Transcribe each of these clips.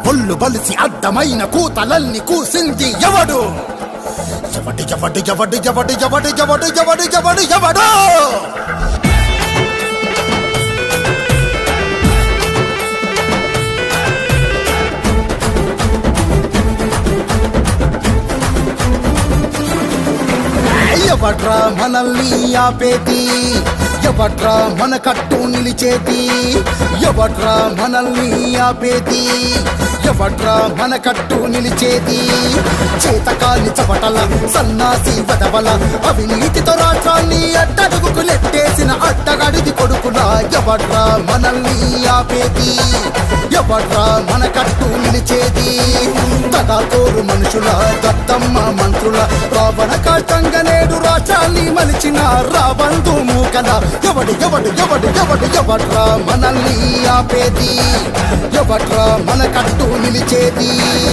ఒళ్ళు బలిసి అడ్డమైన కూతలల్ని కూసింది ఎవడు ఎవడు ఎవడు ఎవడు ఎవడు ఎవడు ఎవడు ఎవడు ఎవడు ఎవడు ఎవడ్రా మనల్ని ఆపేది ఎవడ్రా మన కట్టు నిలిచేది ఎవడ్రా మనల్ని ఆపేది ఎవడ్రా మన కట్టు నిలిచేది చేతకాని చవటల సన్నాసి వదవల అవినీతితో రాష్ట్రాన్ని అట్టడుగుకు నెట్టేసిన అట్టగడిది కొడుకులా ఎవడ్రా మనల్ని ఆపేది ఎవడ్రా మన కట్టు నిలిచేది తదాతోరు మనుషుల దత్తమ్మ మంత్రుల రావణ కాష్టంగా నేడు రాష్ట్రాన్ని మలిచిన రాబంధు మూకల ఎవడు ఎవడు ఎవడు ఎవడు ఎవడ్రా మనల్ని ఆపేది ఎవడ్రా మన కట్టు నిలిచేది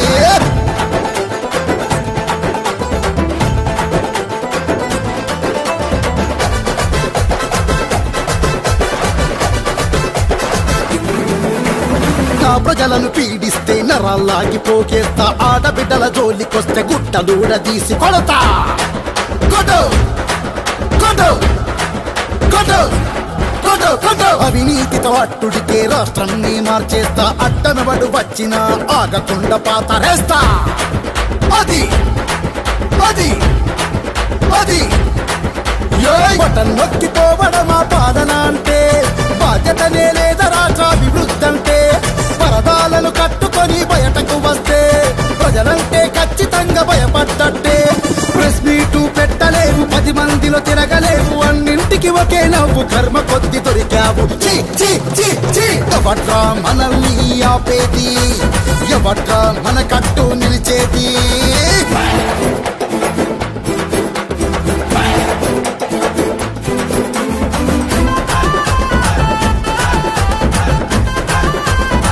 నా ప్రజలను పీడిస్తే నరాల్లాగి పోకేస్తా ఆడబిడ్డల జోలికొస్తే గుట్టలూడ తీసి కొడతా కొడు కొడు కొడు కొడు కొడు అవినీతితో అట్టుడికే రాష్ట్రాన్ని మార్చేస్తా అట్టనబడు వచ్చిన ఆగకుండా పాతరేస్తా అది అది అది బటన్ నొక్కిపోవడమా పాలన అంటే బాధ్యతనే లేదా రాష్ట్రాభివృద్ధి అంటే పరదాలను కట్టుకొని బయటకు వస్తే ప్రజలంటే ఖచ్చితంగా భయపడ్డట్టే ప్రెస్ మీటు పెట్టలేవు పది మందిలో తిరగలేవు అన్నింటికి ఒకే నవ్వు కర్మ కొద్ది దొరికావు ఛీ, ఛీ, ఛీ, ఛీ. ఎవడ్రా మనల్ని ఆపేది ఎవడ్రా మన కట్టు నిలిచేది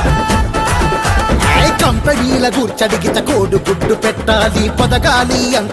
కంపెనీల గుర్చడిగిత కోడు గుడ్డు పెట్టాలి పొదగాలి అంత